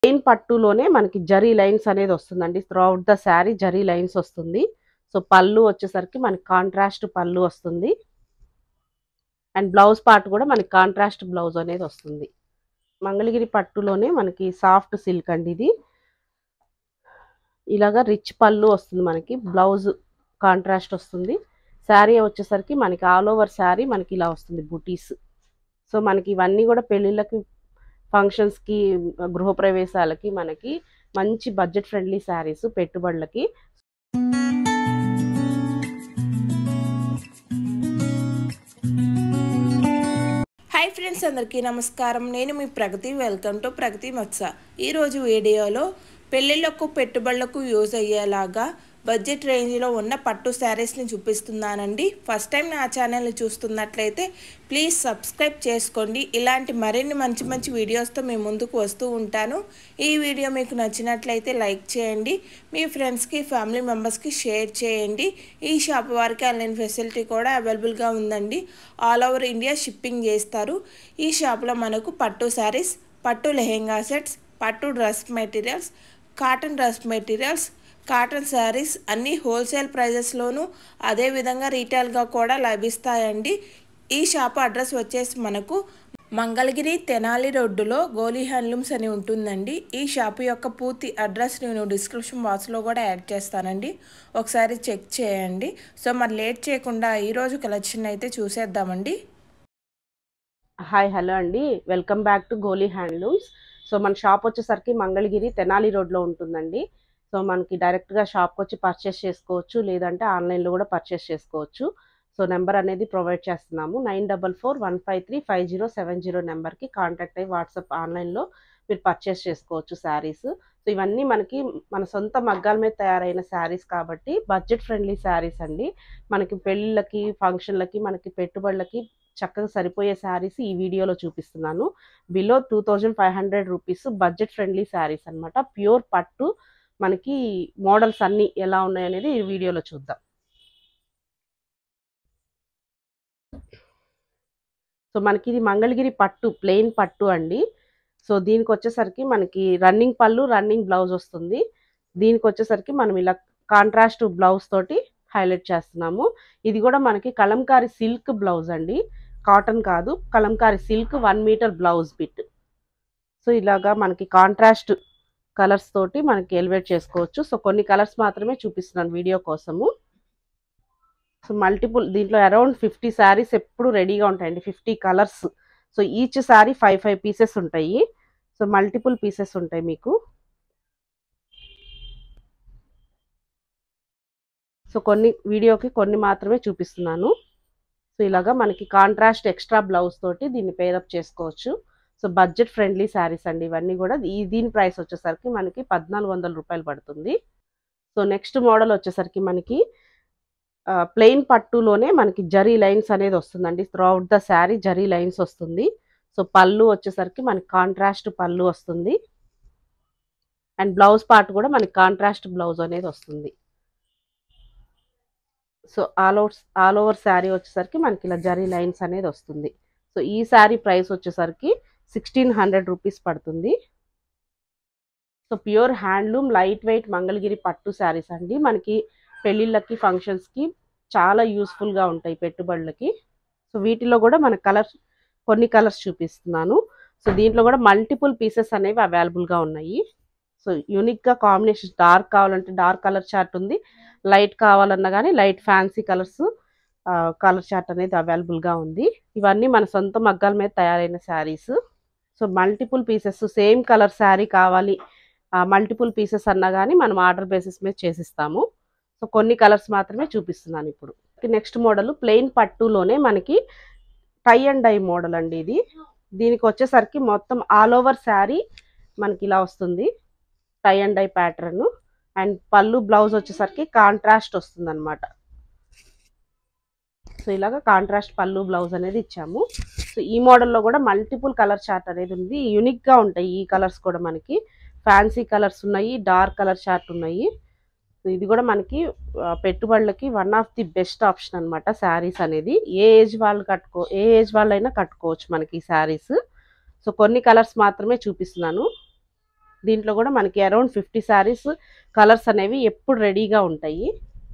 plain పట్టులోనే మనకి zari lines అనేది వస్తుందండి throughout the sari zari lines వస్తుంది సో పళ్ళు వచ్చేసరికి మనకి కాంట్రాస్ట్ పళ్ళు వస్తుంది అండ్ బ్లౌజ్ పార్ట్ కూడా మనకి కాంట్రాస్ట్ బ్లౌజ్ అనేది వస్తుంది మంగళగిరి పట్టులోనే మనకి సాఫ్ట్ సిల్క్ అండి ఇది ఇలాగా రిచ్ పళ్ళు వస్తుంది మనకి బ్లౌజ్ కాంట్రాస్ట్ వస్తుంది శారీ వచ్చేసరికి మనకి ఆల్ ఓవర్ శారీ మనకి ఇలా వస్తుంది బుటీస్ సో మనకి ఇవన్నీ కూడా పెళ్ళిళ్ళకి ఫంక్షన్స్కి గృహప్రవేశాలకి మనకి మంచి బడ్జెట్ ఫ్రెండ్లీ శారీస్ పెట్టుబడులకి హాయ్ ఫ్రెండ్స్ అందరికీ నమస్కారం నేను మీ ప్రగతి వెల్కమ్ టు ప్రగతి మత్స ఈరోజు వీడియోలో పెళ్ళిళ్ళకు పెట్టుబడులకు యూజ్ అయ్యేలాగా బడ్జెట్ రేంజ్లో ఉన్న పట్టు శారీస్ని చూపిస్తున్నానండి ఫస్ట్ టైం నా ఛానల్ని చూస్తున్నట్లయితే ప్లీజ్ సబ్స్క్రైబ్ చేసుకోండి ఇలాంటి మరిన్ని మంచి మంచి వీడియోస్తో మీ ముందుకు వస్తూ ఉంటాను ఈ వీడియో మీకు నచ్చినట్లయితే లైక్ చేయండి మీ ఫ్రెండ్స్కి ఫ్యామిలీ మెంబర్స్కి షేర్ చేయండి ఈ షాప్ వారికి ఆన్లైన్ ఫెసిలిటీ కూడా అవైలబుల్గా ఉందండి ఆల్ ఓవర్ ఇండియా షిప్పింగ్ చేస్తారు ఈ షాప్లో మనకు పట్టు శారీస్ పట్టు లెహెంగా సెట్స్ పట్టు dress materials cotton dress materials cotton saris అన్నీ హోల్సేల్ ప్రైజెస్లోను అదేవిధంగా రీటైల్గా కూడా లభిస్తాయండి ఈ షాప్ అడ్రస్ వచ్చేసి మనకు మంగళగిరి తెనాలి రోడ్డులో గోలీ హ్యాండ్లూమ్స్ అని ఉంటుందండి ఈ షాప్ యొక్క పూర్తి అడ్రస్ నేను డిస్క్రిప్షన్ బాక్స్లో కూడా యాడ్ చేస్తానండి ఒకసారి చెక్ చేయండి సో మరి లేట్ చేయకుండా ఈరోజు కలెక్షన్ అయితే చూసేద్దామండి హాయ్ హలో అండి welcome back to Goli handlooms so మన షాప్ వచ్చేసరికి మంగళగిరి తెనాలి రోడ్లో ఉంటుందండి సో మనకి డైరెక్ట్గా షాప్కి వచ్చి పర్చేస్ చేసుకోవచ్చు లేదంటే ఆన్లైన్లో కూడా పర్చేస్ చేసుకోవచ్చు సో నెంబర్ అనేది ప్రొవైడ్ చేస్తున్నాము nine double four one five three five zero seven zero నెంబర్కి కాంటాక్ట్ అయ్యి వాట్సాప్ ఆన్లైన్లో మీరు పర్చేస్ చేసుకోవచ్చు శారీస్ సో ఇవన్నీ మనకి మన సొంత మగ్గాల మీద తయారైన శారీస్ కాబట్టి బడ్జెట్ ఫ్రెండ్లీ శారీస్ అండి మనకి పెళ్ళిళ్ళకి ఫంక్షన్లకి మనకి పెట్టుబడులకి చక్కగా సరిపోయే శారీస్ ఈ వీడియోలో చూపిస్తున్నాను below two thousand five hundred rupees budget friendly saris అనమాట ప్యూర్ పట్టు మనకి మోడల్స్ అన్నీ ఎలా ఉన్నాయనేది ఈ వీడియోలో చూద్దాం సో మనకి ఇది మంగళగిరి పట్టు ప్లెయిన్ పట్టు అండి సో దీనికి వచ్చేసరికి మనకి రన్నింగ్ పళ్ళు రన్నింగ్ బ్లౌజ్ వస్తుంది దీనికి వచ్చేసరికి మనం ఇలా కాంట్రాస్ట్ బ్లౌజ్ తోటి హైలైట్ చేస్తున్నాము ఇది కూడా మనకి కలంకారీ సిల్క్ బ్లౌజ్ అండి కాటన్ కాదు kalamkari silk one metre blouse bit so ఇలాగా మనకి కాంట్రాస్ట్ కలర్స్ తోటి మనకి ఎలివేట్ చేసుకోవచ్చు సో కొన్ని కలర్స్ మాత్రమే చూపిస్తున్నాను వీడియో కోసము సో మల్టిపుల్ దీంట్లో అరౌండ్ ఫిఫ్టీ శారీస్ ఎప్పుడు రెడీగా ఉంటాయండి fifty colours so each sari five five pieces ఉంటాయి సో మల్టిపుల్ పీసెస్ ఉంటాయి మీకు సో కొన్ని వీడియోకి కొన్ని మాత్రమే చూపిస్తున్నాను సో ఇలాగా మనకి కాంట్రాస్ట్ ఎక్స్ట్రా బ్లౌజ్ తోటి దీన్ని పేరప్ చేసుకోవచ్చు సో బడ్జెట్ ఫ్రెండ్లీ శారీస్ అండి ఇవన్నీ కూడా ఈ దీని ప్రైస్ వచ్చేసరికి మనకి పద్నాలుగు వందల రూపాయలు పడుతుంది సో నెక్స్ట్ మోడల్ వచ్చేసరికి మనకి ప్లెయిన్ పట్టులోనే మనకి జరీ లైన్స్ అనేది వస్తుందండి throughout the sari zari lines వస్తుంది సో పళ్ళు వచ్చేసరికి మనకి కాంట్రాస్ట్ పళ్ళు వస్తుంది అండ్ బ్లౌజ్ పార్ట్ కూడా మనకి కాంట్రాస్ట్ బ్లౌజ్ అనేది వస్తుంది so all over all over sari వచ్చేసరికి మనకి ఇలా జరీ లైన్స్ అనేది వస్తుంది సో ఈ శారీ ప్రైస్ వచ్చేసరికి సిక్స్టీన్ హండ్రెడ్ రూపీస్ పడుతుంది so pure handloom lightweight Mangalagiri పట్టు శారీస్ అండి మనకి పెళ్ళిళ్ళకి ఫంక్షన్స్కి చాలా యూస్ఫుల్గా ఉంటాయి పెట్టుబడులకి సో వీటిలో కూడా మన కలర్స్ కొన్ని కలర్స్ చూపిస్తున్నాను సో దీంట్లో కూడా మల్టిపుల్ పీసెస్ అనేవి అవైలబుల్గా ఉన్నాయి సో యూనిక్గా కాంబినేషన్ డార్క్ కావాలంటే డార్క్ కలర్ చార్ట్ ఉంది లైట్ కావాలన్నా కానీ light fancy colours colour chart అనేది అవైలబుల్గా ఉంది ఇవన్నీ మన సొంత మగ్గాల మీద తయారైన saris so multiple pieces same colour sari కావాలి మల్టిపుల్ పీసెస్ అన్నా కానీ మనం ఆర్డర్ బేసిస్ మీద చేసిస్తాము సో కొన్ని కలర్స్ మాత్రమే చూపిస్తున్నాను ఇప్పుడు నెక్స్ట్ మోడల్ ప్లెయిన్ పట్టులోనే మనకి టై అండ్ డై మోడల్ అండి ఇది దీనికి వచ్చేసరికి మొత్తం ఆల్ ఓవర్ శారీ మనకి ఇలా వస్తుంది tie and dye pattern and పళ్ళు బ్లౌజ్ వచ్చేసరికి కాంట్రాస్ట్ వస్తుంది అనమాట సో ఇలాగ కాంట్రాస్ట్ పళ్ళు బ్లౌజ్ అనేది ఇచ్చాము సో ఈ మోడల్లో కూడా మల్టిపుల్ కలర్ చార్ట్ అనేది ఉంది యూనిక్గా ఉంటాయి ఈ కలర్స్ కూడా మనకి ఫ్యాన్సీ కలర్స్ ఉన్నాయి డార్క్ కలర్ చార్ట్ ఉన్నాయి సో ఇది కూడా మనకి పెట్టుబడులకి one of the best option అనమాట శారీస్ అనేది ఏ ఏజ్ వాళ్ళు కట్టుకో ఏ ఏజ్ వాళ్ళైనా కట్టుకోవచ్చు మనకి ఈ శారీస్ సో కొన్ని కలర్స్ మాత్రమే చూపిస్తున్నాను దీంట్లో కూడా మనకి అరౌండ్ ఫిఫ్టీ శారీస్ కలర్స్ అనేవి ఎప్పుడు రెడీగా ఉంటాయి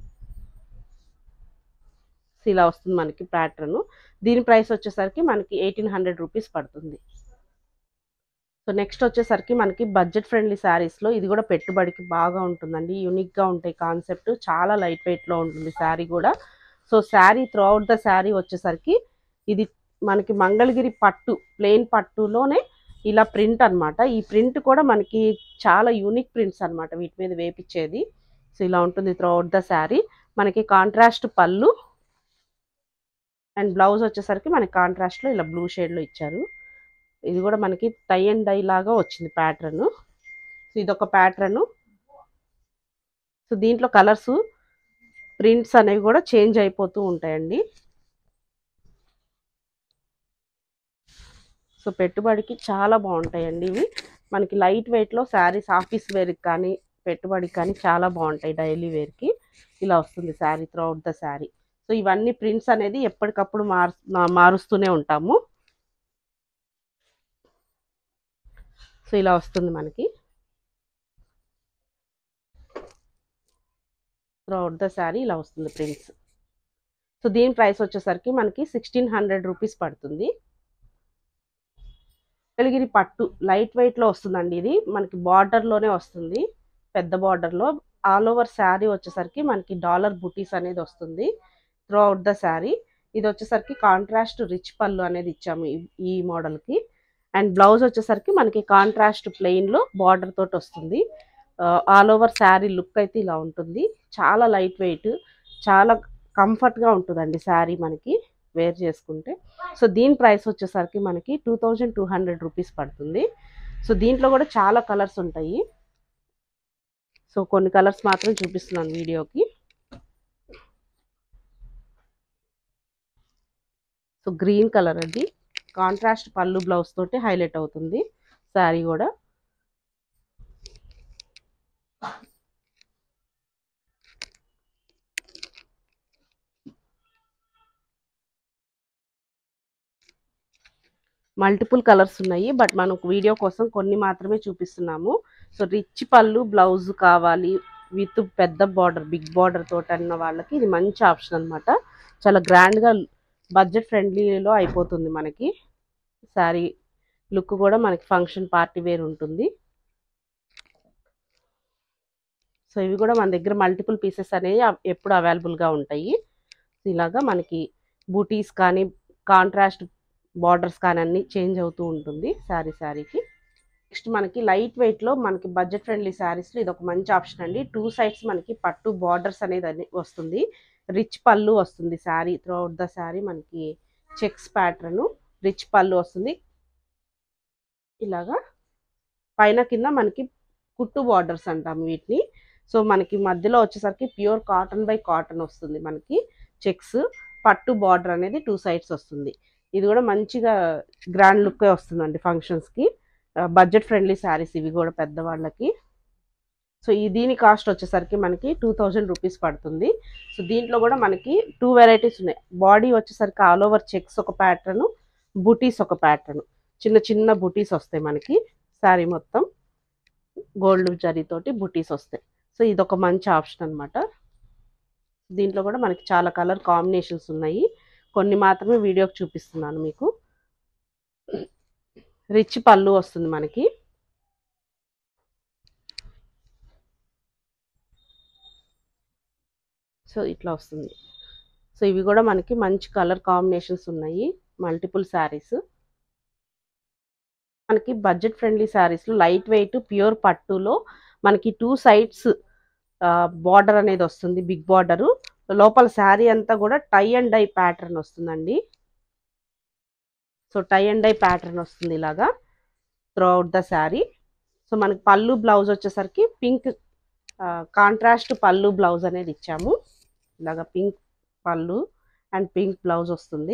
ఇలా వస్తుంది మనకి ప్యాటర్న్ దీని ప్రైస్ వచ్చేసరికి మనకి ఎయిటీన్ హండ్రెడ్ రూపీస్ పడుతుంది సో నెక్స్ట్ వచ్చేసరికి మనకి బడ్జెట్ ఫ్రెండ్లీ శారీస్లో ఇది కూడా పెట్టుబడికి బాగా ఉంటుందండి యూనిక్గా ఉంటాయి కాన్సెప్ట్ చాలా లైట్ వెయిట్లో ఉంటుంది శారీ కూడా so sari throughout the sari వచ్చేసరికి ఇది మనకి మంగళగిరి పట్టు ప్లెయిన్ పట్టులోనే ఇలా ప్రింట్ అన్నమాట ఈ ప్రింట్ కూడా మనకి చాలా యూనిక్ ప్రింట్స్ అన్నమాట వీటి మీద వేపించేది సో ఇలా ఉంటుంది త్రూఅవుట్ ద శారీ మనకి కాంట్రాస్ట్ పళ్ళు అండ్ బ్లౌజ్ వచ్చేసరికి మనకి కాంట్రాస్ట్లో ఇలా బ్లూ షేడ్లో ఇచ్చారు ఇది కూడా మనకి టై అండ్ డై లాగా వచ్చింది ప్యాటర్న్ సో ఇదొక ప్యాటర్న్ సో దీంట్లో కలర్స్ ప్రింట్స్ అనేవి కూడా చేంజ్ అయిపోతూ ఉంటాయండి సో పెట్టుబడికి చాలా బాగుంటాయండి ఇవి మనకి లైట్ వెయిట్లో శారీస్ ఆఫీస్ వేర్కి కానీ పెట్టుబడికి కానీ చాలా బాగుంటాయి డైలీ వేర్కి ఇలా వస్తుంది sari throughout the sari so ఇవన్నీ ప్రింట్స్ అనేది ఎప్పటికప్పుడు మారు మారుస్తూనే ఉంటాము సో ఇలా వస్తుంది మనకి త్రూఅవుట్ ద శారీ ఇలా వస్తుంది ప్రింట్స్ సో దీని ప్రైస్ వచ్చేసరికి మనకి సిక్స్టీన్ హండ్రెడ్ రూపీస్ పడుతుంది వెలిగిరి పట్టు లైట్ వెయిట్లో వస్తుందండి ఇది మనకి బార్డర్లోనే వస్తుంది పెద్ద బార్డర్లో ఆల్ ఓవర్ శారీ వచ్చేసరికి మనకి డాలర్ బుటీస్ అనేది వస్తుంది త్రూ అవుట్ ద శారీ ఇది వచ్చేసరికి కాంట్రాస్ట్ రిచ్ పళ్ళు అనేది ఇచ్చాము ఈ- ఈ మోడల్కి అండ్ బ్లౌజ్ వచ్చేసరికి మనకి కాంట్రాస్ట్ ప్లెయిన్లో బార్డర్ తోటి వస్తుంది ఆల్ ఓవర్ శారీ లుక్ అయితే ఇలా ఉంటుంది చాలా లైట్ వెయిట్ చాలా కంఫర్ట్గా ఉంటుందండి శారీ మనకి వేర్ చేసుకుంటే సో దీని ప్రైస్ వచ్చేసరికి మనకి two thousand two hundred rupees పడుతుంది సో దీంట్లో కూడా చాలా కలర్స్ ఉంటాయి సో కొన్ని కలర్స్ మాత్రం చూపిస్తున్నాను వీడియోకి సో గ్రీన్ కలర్ అది కాంట్రాస్ట్ పళ్ళు బ్లౌజ్ తోటి హైలైట్ అవుతుంది శారీ కూడా మల్టిపుల్ కలర్స్ ఉన్నాయి బట్ మనకు వీడియో కోసం కొన్ని మాత్రమే చూపిస్తున్నాము సో రిచ్ పళ్ళు బ్లౌజ్ కావాలి విత్ పెద్ద బార్డర్ బిగ్ బార్డర్ తోటి అన్న వాళ్ళకి ఇది మంచి ఆప్షన్ అన్నమాట చాలా గ్రాండ్గా బడ్జెట్ ఫ్రెండ్లీలో అయిపోతుంది మనకి శారీ లుక్ కూడా మనకి ఫంక్షన్ పార్టీ వేర్ ఉంటుంది సో ఇవి కూడా మన దగ్గర మల్టిపుల్ పీసెస్ అనేవి అవ్- ఎప్పుడు అవైలబుల్గా ఉంటాయి ఇలాగా మనకి బూటీస్ కానీ కాంట్రాస్ట్ బార్డర్స్ కానీ అన్ని చేంజ్ అవుతూ ఉంటుంది శారీ శారీకి నెక్స్ట్ మనకి లైట్ వెయిట్లో మనకి బడ్జెట్ ఫ్రెండ్లీ శారీస్లో ఇది ఒక మంచి ఆప్షన్ అండి టూ సైడ్స్ మనకి పట్టు బార్డర్స్ అనేది అని వస్తుంది రిచ్ పళ్ళు వస్తుంది శారీ త్రూఅవుట్ ద శారీ మనకి చెక్స్ ప్యాటర్న్ రిచ్ పళ్ళు వస్తుంది ఇలాగా పైన కింద మనకి కుట్టు బార్డర్స్ అంటాం వీటిని సో మనకి మధ్యలో వచ్చేసరికి ప్యూర్ కాటన్ బై కాటన్ వస్తుంది మనకి చెక్స్ పట్టు బార్డర్ అనేది టూ సైడ్స్ వస్తుంది ఇది కూడా మంచిగా గ్రాండ్ లుక్ వస్తుందండి ఫంక్షన్స్కి బడ్జెట్ ఫ్రెండ్లీ శారీస్ ఇవి కూడా పెద్దవాళ్ళకి సో ఈ దీని కాస్ట్ వచ్చేసరికి మనకి టూ థౌజండ్ రూపీస్ పడుతుంది సో దీంట్లో కూడా మనకి టూ వెరైటీస్ ఉన్నాయి బాడీ వచ్చేసరికి ఆల్ ఓవర్ చెక్స్ ఒక ప్యాటర్న్ బుటీస్ ఒక ప్యాటర్న్ చిన్న చిన్న బుటీస్ వస్తాయి మనకి శారీ మొత్తం గోల్డ్ జరీతోటి బుటీస్ వస్తాయి సో ఇది ఒక మంచి ఆప్షన్ అన్నమాట దీంట్లో కూడా మనకి చాలా కలర్ కాంబినేషన్స్ ఉన్నాయి కొన్ని మాత్రమే వీడియోకి చూపిస్తున్నాను మీకు రిచ్ పళ్ళు వస్తుంది మనకి సో ఇట్లా వస్తుంది సో ఇవి కూడా మనకి మంచి కలర్ కాంబినేషన్స్ ఉన్నాయి మల్టిపుల్ శారీస్ మనకి బడ్జెట్ ఫ్రెండ్లీ శారీస్లో లైట్ వెయిట్ ప్యూర్ పట్టులో మనకి టూ సైడ్స్ బార్డర్ అనేది వస్తుంది బిగ్ బార్డరు లోపల శారీ అంతా కూడా టై అండ్ డై ప్యాటర్న్ వస్తుందండి so tie and dye pattern వస్తుంది ఇలాగా త్రూఅవుట్ ద శారీ సో మనకి పళ్ళు బ్లౌజ్ వచ్చేసరికి పింక్ కాంట్రాస్ట్ పళ్ళు బ్లౌజ్ అనేది ఇచ్చాము ఇలాగా పింక్ పళ్ళు అండ్ పింక్ బ్లౌజ్ వస్తుంది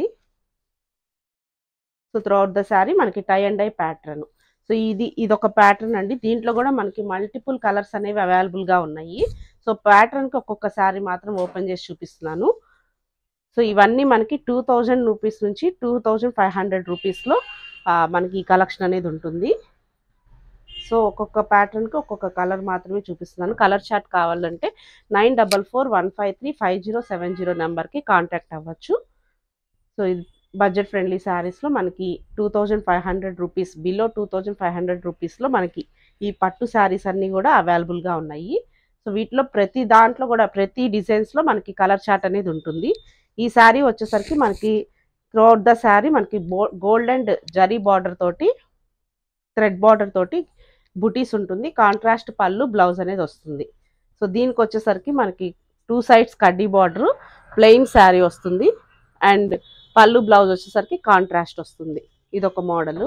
సో త్రూఅవుట్ ద శారీ మనకి tie and dye pattern so ఇది ఇది ఒక ప్యాటర్న్ అండి దీంట్లో కూడా మనకి మల్టిపుల్ కలర్స్ అనేవి అవైలబుల్గా ఉన్నాయి సో ప్యాటర్న్కి ఒక్కొక్క శారీ మాత్రం ఓపెన్ చేసి చూపిస్తున్నాను సో ఇవన్నీ మనకి టూ థౌజండ్ రూపీస్ నుంచి టూ థౌజండ్ ఫైవ్ హండ్రెడ్ రూపీస్లో మనకి ఈ కలెక్షన్ అనేది ఉంటుంది సో ఒక్కొక్క ప్యాటర్న్కి ఒక్కొక్క కలర్ మాత్రమే చూపిస్తున్నాను కలర్ చార్ట్ కావాలంటే nine double four one five three five zero seven zero నెంబర్కి కాంటాక్ట్ అవ్వచ్చు సో ఇది బడ్జెట్ ఫ్రెండ్లీ శారీస్లో మనకి two thousand five hundred rupees below two thousand five hundred రూపీస్లో మనకి ఈ పట్టు శారీస్ అన్నీ కూడా అవైలబుల్గా ఉన్నాయి సో వీటిలో ప్రతి దాంట్లో కూడా ప్రతి డిజైన్స్లో మనకి కలర్ చార్ట్ అనేది ఉంటుంది ఈ శారీ వచ్చేసరికి మనకి త్రూఅవుట్ ద శారీ మనకి గోల్డ్ అండ్ జరీ బార్డర్ తోటి థ్రెడ్ బార్డర్ తోటి బుటీస్ ఉంటుంది కాంట్రాస్ట్ పళ్ళు బ్లౌజ్ అనేది వస్తుంది సో దీనికి వచ్చేసరికి మనకి టూ సైడ్స్ కడ్డీ బార్డర్ ప్లెయిన్ శారీ వస్తుంది అండ్ పళ్ళు బ్లౌజ్ వచ్చేసరికి కాంట్రాస్ట్ వస్తుంది ఇది ఒక మోడలు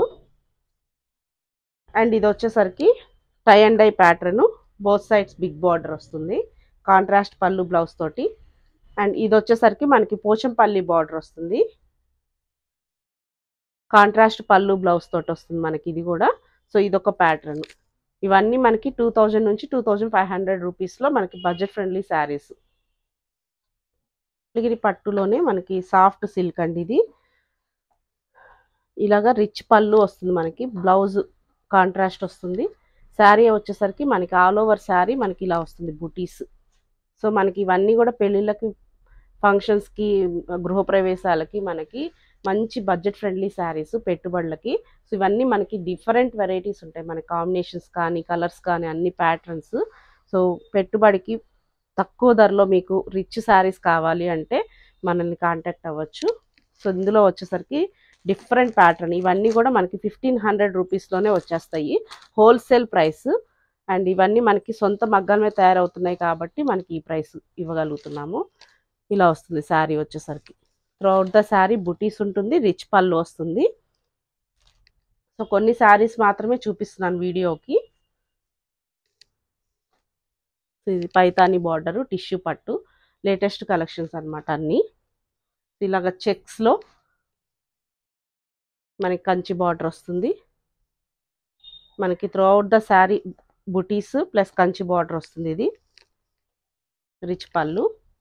అండ్ ఇది వచ్చేసరికి tie and dye pattern both sides big border వస్తుంది కాంట్రాస్ట్ పళ్ళు బ్లౌజ్ తోటి అండ్ ఇది వచ్చేసరికి మనకి పోచంపల్లి బార్డర్ వస్తుంది కాంట్రాస్ట్ పళ్ళు బ్లౌజ్ తోటి వస్తుంది మనకి ఇది కూడా సో ఇదొక ప్యాటర్న్ ఇవన్నీ మనకి టూ థౌజండ్ నుంచి టూ థౌజండ్ ఫైవ్ హండ్రెడ్ రూపీస్లో మనకి బడ్జెట్ ఫ్రెండ్లీ శారీస్ మంగళగిరి పట్టులోనే మనకి సాఫ్ట్ సిల్క్ అండి ఇది ఇలాగా రిచ్ పళ్ళు వస్తుంది మనకి బ్లౌజ్ కాంట్రాస్ట్ వస్తుంది శారీ వచ్చేసరికి మనకి ఆల్ ఓవర్ శారీ మనకి ఇలా వస్తుంది బుటీస్ సో మనకి ఇవన్నీ కూడా పెళ్ళిళ్ళకి ఫంక్షన్స్కి గృహప్రవేశాలకి మనకి మంచి బడ్జెట్ ఫ్రెండ్లీ శారీస్ పెట్టుబడులకి సో ఇవన్నీ మనకి డిఫరెంట్ వెరైటీస్ ఉంటాయి మన కాంబినేషన్స్ కానీ కలర్స్ కానీ అన్ని ప్యాటర్న్స్ సో పెట్టుబడికి తక్కువ ధరలో మీకు రిచ్ శారీస్ కావాలి అంటే మనల్ని కాంటాక్ట్ అవ్వచ్చు సో ఇందులో వచ్చేసరికి డిఫరెంట్ ప్యాటర్న్ ఇవన్నీ కూడా మనకి ఫిఫ్టీన్ హండ్రెడ్ రూపీస్లోనే వచ్చేస్తాయి హోల్సేల్ ప్రైస్ అండ్ ఇవన్నీ మనకి సొంత మగ్గాల మీద తయారవుతున్నాయి కాబట్టి మనకి ఈ ప్రైస్ ఇవ్వగలుగుతున్నాము ఇలా వస్తుంది శారీ వచ్చేసరికి త్రూఅవుట్ ద శారీ బుటీస్ ఉంటుంది రిచ్ పళ్ళు వస్తుంది సో కొన్ని శారీస్ మాత్రమే చూపిస్తున్నాను వీడియోకి ఇది పైతాని బార్డరు టిష్యూ పట్టు లేటెస్ట్ కలెక్షన్స్ అనమాట అన్నీ ఇలాగ చెక్స్లో మనకి కంచి బార్డర్ వస్తుంది మనకి త్రూఅవుట్ ద శారీ బుటీస్ ప్లస్ కంచి బార్డర్ వస్తుంది ఇది రిచ్ పళ్ళు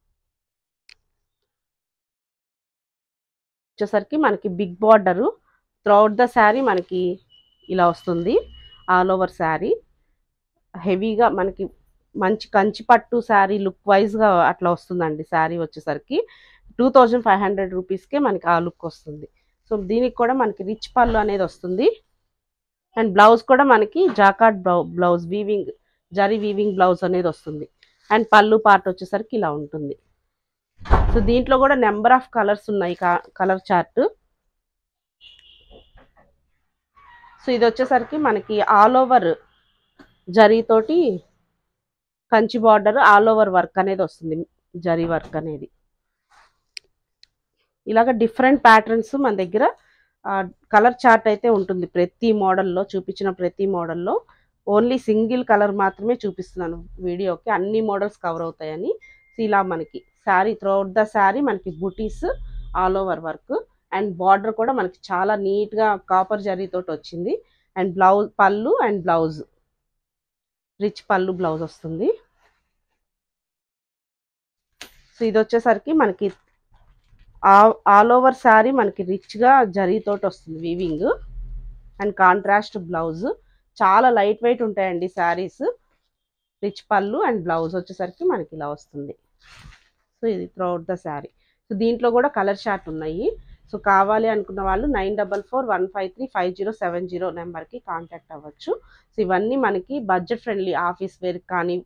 వచ్చేసరికి మనకి big border throughout the sari మనకి ఇలా వస్తుంది ఆల్ ఓవర్ శారీ హెవీగా మనకి మంచి కంచి పట్టు శారీ లుక్ వైజ్గా అట్లా వస్తుందండి శారీ వచ్చేసరికి టూ థౌజండ్ ఫైవ్ హండ్రెడ్ రూపీస్కే మనకి ఆ లుక్ వస్తుంది సో దీనికి కూడా మనకి రిచ్ పళ్ళు అనేది వస్తుంది అండ్ బ్లౌజ్ కూడా మనకి జాకాట్ బ్లౌ బ్లౌజ్ వీవింగ్ జరీ వీవింగ్ బ్లౌజ్ అనేది వస్తుంది అండ్ పళ్ళు పార్ట్ వచ్చేసరికి ఇలా ఉంటుంది సో దీంట్లో కూడా నెంబర్ ఆఫ్ కలర్స్ ఉన్నాయి కలర్ చార్ట్ సో ఇది వచ్చేసరికి మనకి ఆల్ ఓవర్ జరీతోటి Kanchi border all over work అనేది వస్తుంది జరీ వర్క్ అనేది ఇలాగ డిఫరెంట్ ప్యాటర్న్స్ మన దగ్గర కలర్ చార్ట్ అయితే ఉంటుంది ప్రతి మోడల్లో చూపించిన ప్రతి మోడల్లో ఓన్లీ సింగిల్ కలర్ మాత్రమే చూపిస్తున్నాను వీడియోకి అన్ని మోడల్స్ కవర్ అవుతాయని సో ఇలా మనకి శారీ త్రూఅవుట్ ద శారీ మనకి బుటీస్ all over work and border కూడా మనకి చాలా నీట్గా కాపర్ జరీతోటి వచ్చింది అండ్ బ్లౌజ్ పళ్ళు అండ్ బ్లౌజ్ రిచ్ పళ్ళు బ్లౌజ్ వస్తుంది సో ఇది వచ్చేసరికి మనకి ఆల్ ఓవర్ శారీ మనకి రిచ్గా జరీతోటి వస్తుంది వీవింగ్ అండ్ కాంట్రాస్ట్ బ్లౌజ్ చాలా లైట్ వెయిట్ ఉంటాయండి శారీస్ రిచ్ పళ్ళు అండ్ బ్లౌజ్ వచ్చేసరికి మనకి ఇలా వస్తుంది సో ఇది త్రూఅవుట్ ద శారీ సో దీంట్లో కూడా కలర్ షార్ట్ ఉన్నాయి సో కావాలి అనుకున్న వాళ్ళు nine double four one five three five zero seven zero నెంబర్కి కాంటాక్ట్ అవ్వచ్చు సో ఇవన్నీ మనకి బడ్జెట్ ఫ్రెండ్లీ ఆఫీస్ వేర్కి కానీ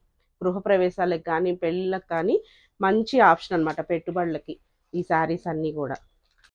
గృహప్రవేశాలకు కానీ పెళ్ళిళ్ళకి కానీ మంచి ఆప్షన్ అనమాట పెట్టుబడులకి ఈ శారీస్ అన్నీ కూడా